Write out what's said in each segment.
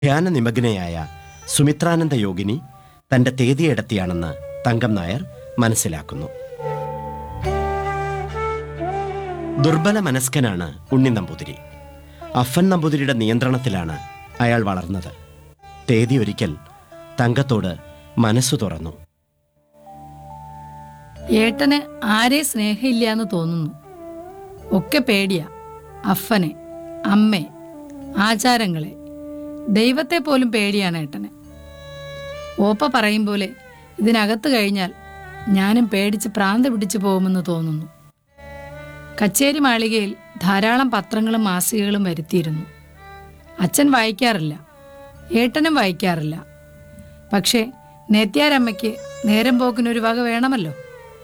ധ്യാനനിമഗ്നയായ സുമിത്രാനന്ദ യോഗിനി തന്റെ തേതിയെടത്തിയാണെന്ന് തങ്കം നായർ മനസ്സിലാക്കുന്നു ദുർബല മനസ്കനാണ് ഉണ്ണി നമ്പൂതിരി അഫൻ നമ്പൂതിരിയുടെ നിയന്ത്രണത്തിലാണ് അയാൾ വളർന്നത് തേതി ഒരിക്കൽ തങ്കത്തോട് മനസ്സു തുറന്നു ഏട്ടന് ആരെ സ്നേഹമില്ലാന്ന് തോന്നുന്നു ഒക്കെ പേടിയാ അഫനെ അമ്മേ ആചാരങ്ങളെ ദൈവത്തെ പോലും പേടിയാണ് ഏട്ടന് ഓപ്പ പറയും പോലെ ഇതിനകത്ത് കഴിഞ്ഞാൽ ഞാനും പേടിച്ച് പ്രാന്ത് പിടിച്ചു പോകുമെന്ന് തോന്നുന്നു കച്ചേരി മാളികയിൽ ധാരാളം പത്രങ്ങളും മാസികകളും വരുത്തിയിരുന്നു അച്ഛൻ വായിക്കാറില്ല ഏട്ടനും വായിക്കാറില്ല പക്ഷേ നേത്യാരമ്മയ്ക്ക് നേരം പോക്കിനൊരു വക വേണമല്ലോ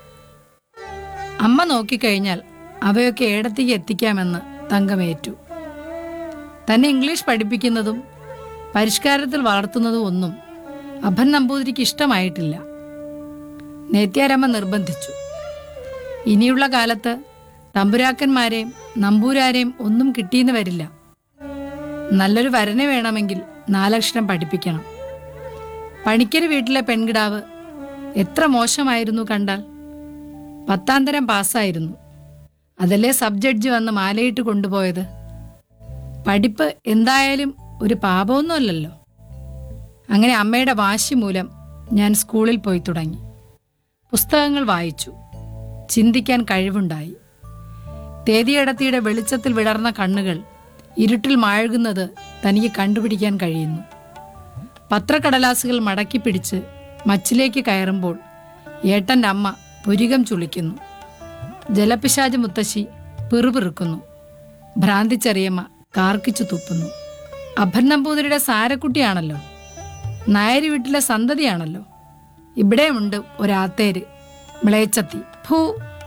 അമ്മ നോക്കിക്കഴിഞ്ഞാൽ അവയൊക്കെ ഏടത്തേക്ക് എത്തിക്കാമെന്ന് തങ്കമേറ്റു തന്നെ ഇംഗ്ലീഷ് പഠിപ്പിക്കുന്നതും പരിഷ്കാരത്തിൽ വളർത്തുന്നതും ഒന്നും അഭൻ നമ്പൂതിരിക്ക് ഇഷ്ടമായിട്ടില്ല നേത്യാരമ്മ നിർബന്ധിച്ചു ഇനിയുള്ള കാലത്ത് തമ്പുരാക്കന്മാരെയും നമ്പൂരാരെയും ഒന്നും കിട്ടിയെന്ന് വരില്ല നല്ലൊരു വരനെ വേണമെങ്കിൽ നാലക്ഷരം പഠിപ്പിക്കണം പണിക്കര് വീട്ടിലെ പെൺകിടാവ് എത്ര മോശമായിരുന്നു കണ്ടാൽ പത്താം തരം പാസ്സായിരുന്നു അതല്ലേ സബ് ജഡ്ജി വന്ന് മാലയിട്ട് കൊണ്ടുപോയത് പഠിപ്പ് എന്തായാലും ഒരു പാപമൊന്നുമല്ലല്ലോ അങ്ങനെ അമ്മയുടെ വാശി മൂലം ഞാൻ സ്കൂളിൽ പോയി തുടങ്ങി പുസ്തകങ്ങൾ വായിച്ചു ചിന്തിക്കാൻ കഴിവുണ്ടായി തേതിയടത്തിയുടെ വെളിച്ചത്തിൽ വിടർന്ന കണ്ണുകൾ ഇരുട്ടിൽ മാഴുകുന്നത് തനിക്ക് കണ്ടുപിടിക്കാൻ കഴിയുന്നു പത്രക്കടലാസുകൾ മടക്കി പിടിച്ച് മച്ചിലേക്ക് കയറുമ്പോൾ ഏട്ടൻ്റെ അമ്മ പുരികം ചുളിക്കുന്നു ജലപിശാജ് മുത്തശ്ശി പിറുപിറുക്കുന്നു ഭ്രാന്തിച്ചെറിയമ്മ കാർക്കിച്ചു തുപ്പുന്നു അഭൻ നമ്പൂതിരിയുടെ സാരക്കുട്ടിയാണല്ലോ നായരി വീട്ടിലെ സന്തതിയാണല്ലോ ഇവിടെയുണ്ട് ഒരാത്തേര് മിളയച്ചത്തി ഭൂ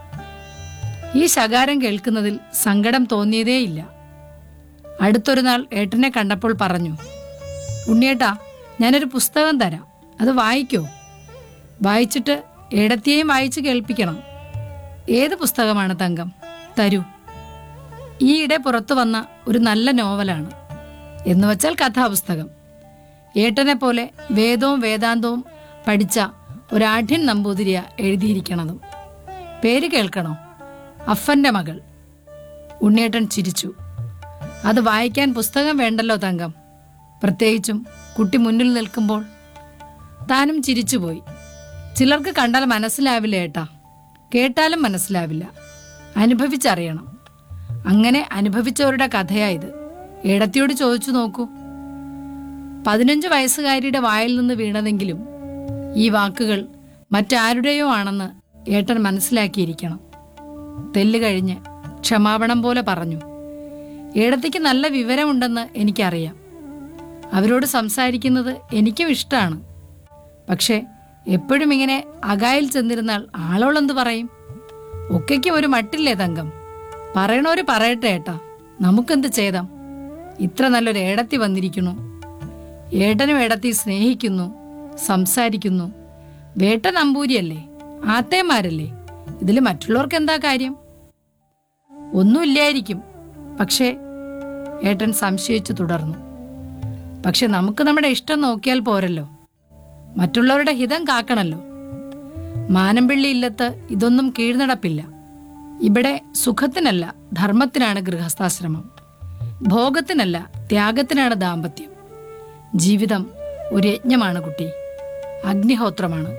ഈ ശകാരം കേൾക്കുന്നതിൽ സങ്കടം തോന്നിയതേയില്ല അടുത്തൊരു നാൾ ഏട്ടനെ കണ്ടപ്പോൾ പറഞ്ഞു ഉണ്ണിയേട്ടാ ഞാനൊരു പുസ്തകം തരാം അത് വായിക്കോ വായിച്ചിട്ട് ഏടത്തിയെയും വായിച്ച് കേൾപ്പിക്കണം ഏത് പുസ്തകമാണ് തങ്കം തരൂ ഈയിടെ പുറത്തു വന്ന ഒരു നല്ല നോവലാണ് എന്ന് വച്ചാൽ കഥാപുസ്തകം ഏട്ടനെ പോലെ വേദവും വേദാന്തവും പഠിച്ച ഒരാഠ്യൻ നമ്പൂതിരിയ എഴുതിയിരിക്കണതും പേര് കേൾക്കണോ അഫന്റെ മകൾ ഉണ്ണിയേട്ടൻ ചിരിച്ചു അത് വായിക്കാൻ പുസ്തകം വേണ്ടല്ലോ തങ്കം പ്രത്യേകിച്ചും കുട്ടി മുന്നിൽ നിൽക്കുമ്പോൾ താനും ചിരിച്ചുപോയി ചിലർക്ക് കണ്ടാൽ മനസ്സിലാവില്ല ഏട്ടാ കേട്ടാലും മനസ്സിലാവില്ല അനുഭവിച്ചറിയണം അങ്ങനെ അനുഭവിച്ചവരുടെ കഥയായത് ഏടത്തിയോട് ചോദിച്ചു നോക്കൂ പതിനഞ്ച് വയസ്സുകാരിയുടെ വായിൽ നിന്ന് വീണതെങ്കിലും ഈ വാക്കുകൾ മറ്റാരുടെയോ ആണെന്ന് ഏട്ടൻ മനസ്സിലാക്കിയിരിക്കണം തെല്ല് കഴിഞ്ഞ് ക്ഷമാപണം പോലെ പറഞ്ഞു ഏടത്തിക്ക് നല്ല വിവരമുണ്ടെന്ന് എനിക്കറിയാം അവരോട് സംസാരിക്കുന്നത് എനിക്കും ഇഷ്ടമാണ് പക്ഷേ എപ്പോഴും ഇങ്ങനെ അകായിൽ ചെന്നിരുന്നാൽ ആളോളെന്ത് പറയും ഒക്കെയ്ക്കും ഒരു മട്ടില്ലേ തങ്കം പറയണോര് പറയട്ടെ ഏട്ടാ നമുക്കെന്ത് ചെയ്താം ഇത്ര നല്ലൊരു ഏടത്തി വന്നിരിക്കുന്നു ഏട്ടനും ഏടത്തി സ്നേഹിക്കുന്നു സംസാരിക്കുന്നു വേട്ട നമ്പൂരിയല്ലേ ആത്തേമാരല്ലേ ഇതിൽ മറ്റുള്ളവർക്ക് എന്താ കാര്യം ഒന്നുമില്ലായിരിക്കും പക്ഷേ ഏട്ടൻ സംശയിച്ചു തുടർന്നു പക്ഷെ നമുക്ക് നമ്മുടെ ഇഷ്ടം നോക്കിയാൽ പോരല്ലോ മറ്റുള്ളവരുടെ ഹിതം കാക്കണല്ലോ മാനമ്പിള്ളി ഇല്ലത്ത് ഇതൊന്നും കീഴ്നടപ്പില്ല ഇവിടെ സുഖത്തിനല്ല ധർമ്മത്തിനാണ് ഗൃഹസ്ഥാശ്രമം ഭോഗത്തിനല്ല ത്യാഗത്തിനാണ് ദാമ്പത്യം ജീവിതം ഒരു യജ്ഞമാണ് കുട്ടി അഗ്നിഹോത്രമാണ്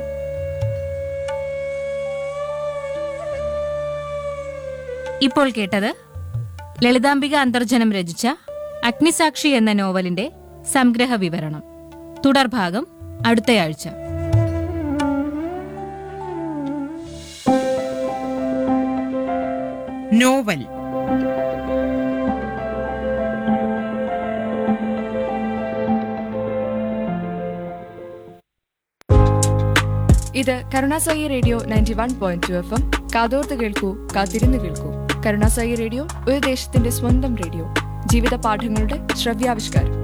ഇപ്പോൾ കേട്ടത് ലളിതാംബിക അന്തർജനം രചിച്ച അഗ്നിസാക്ഷി എന്ന നോവലിന്റെ സംഗ്രഹ വിവരണം തുടർഭാഗം അടുത്തയാഴ്ച നോവൽ ഇത് കരുണാസായി radio ninety one point two F M കാതോർത്ത് കേൾക്കൂ കാത്തിരുന്ന് കേൾക്കൂ കരുണാസായി റേഡിയോ ഒരു ദേശത്തിന്റെ സ്വന്തം റേഡിയോ ജീവിത പാഠങ്ങളുടെ ശ്രവ്യാവിഷ്കാരം